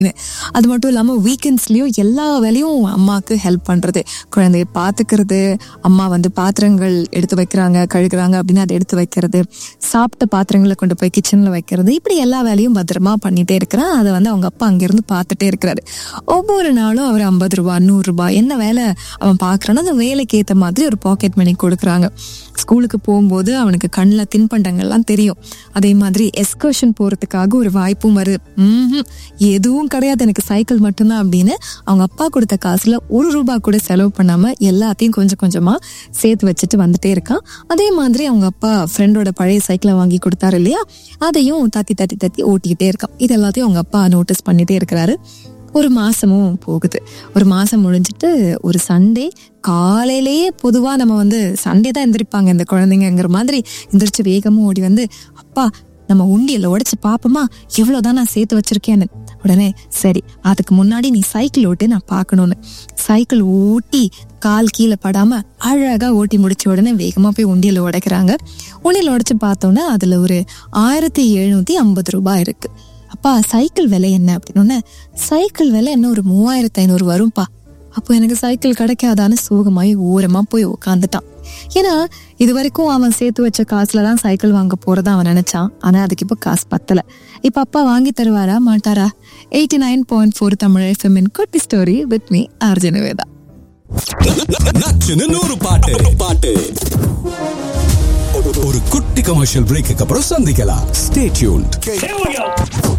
அது மட்டும் இல்லாமல் வீக்கெண்ட்ஸ்லேயும் எல்லா வேலையும் அம்மாவுக்கு ஹெல்ப் பண்ணுறது குழந்தைய பார்த்துக்கிறது அம்மா வந்து பாத்திரங்கள் எடுத்து வைக்கிறாங்க கழுகுறாங்க அப்படின்னு அதை எடுத்து வைக்கிறது சாப்பிட்ட பாத்திரங்களை கொண்டு போய் கிச்சனில் வைக்கிறது இப்படி எல்லா வேலையும் பத்திரமா பண்ணிட்டே இருக்கிறேன் அதை வந்து அவங்க அப்பா அங்கேருந்து பார்த்துட்டே இருக்கிறாரு ஒவ்வொரு நாளும் அவர் ஐம்பது ரூபா நூறுரூபா என்ன வேலை அவன் பார்க்குறானோ அந்த வேலைக்கு ஏற்ற மாதிரி ஒரு பாக்கெட் மணி கொடுக்குறாங்க ஸ்கூலுக்கு போகும்போது அவனுக்கு கண்ணில் தின்பண்டங்கள்லாம் தெரியும் அதே மாதிரி எஸ்கர்ஷன் போகிறதுக்காக ஒரு வாய்ப்பும் வருது ம்ஹும். எதுவும் கிடையாது எனக்கு சைக்கிள் மட்டும்தான் அப்படின்னு அவங்க அப்பா கொடுத்த காசுல ஒரு ரூபா கூட செலவு பண்ணாம எல்லாத்தையும் கொஞ்சம் கொஞ்சமா சேர்த்து வச்சுட்டு வந்துட்டே இருக்கான் அதே மாதிரி அவங்க அப்பா ஃப்ரெண்டோட பழைய சைக்கிளை வாங்கி கொடுத்தாரு இல்லையா அதையும் தத்தி தத்தி தத்தி ஓட்டிக்கிட்டே இருக்கான் இது எல்லாத்தையும் அவங்க அப்பா நோட்டீஸ் பண்ணிட்டே இருக்கிறாரு ஒரு மாசமும் போகுது ஒரு மாசம் முடிஞ்சிட்டு ஒரு சண்டே காலையிலேயே பொதுவா நம்ம வந்து சண்டே தான் எந்திரிப்பாங்க இந்த குழந்தைங்கங்கிற மாதிரி எந்திரிச்சு வேகமா ஓடி வந்து அப்பா நம்ம உண்டியல உடைச்சு பாப்போமா எவ்வளவுதான் நான் சேர்த்து வச்சிருக்கேன்னு உடனே சரி அதுக்கு முன்னாடி நீ சைக்கிள் ஓட்டு நான் பார்க்கணும்னு சைக்கிள் ஓட்டி கால் கீழே படாம அழகா ஓட்டி முடிச்ச உடனே வேகமா போய் உண்டியல உடைக்கிறாங்க உண்டியல உடைச்சு பார்த்தோன்னே அதுல ஒரு ஆயிரத்தி எழுநூத்தி ஐம்பது ரூபாய் இருக்கு அப்பா சைக்கிள் விலை என்ன அப்படின்னு சைக்கிள் விலை என்ன ஒரு மூவாயிரத்து ஐநூறு வரும்பா அப்போ எனக்கு சைக்கிள் கிடைக்காதான்னு சோகமாயி ஓரமா போய் உக்காந்துட்டான் ஏன்னா இது வரைக்கும் அவன் சேர்த்து வச்ச காசுல தான் சைக்கிள் வாங்க போறதா அவன் நினைச்சான் ஆனா அதுக்கு இப்போ காசு பத்தல இப்ப அப்பா வாங்கி தருவாரா மாட்டாரா eighty nine point four Tamil FM குட்டி ஸ்டோரி வித் மீ அர்ஜுனவேதா நச்சுன்னு நூறு பாட்டு பாட்டு ஒரு குட்டி கமர்ஷியல் பிரேக்கு அப்புறம் சந்திக்கலாம் ஸ்டே டியூன்ட்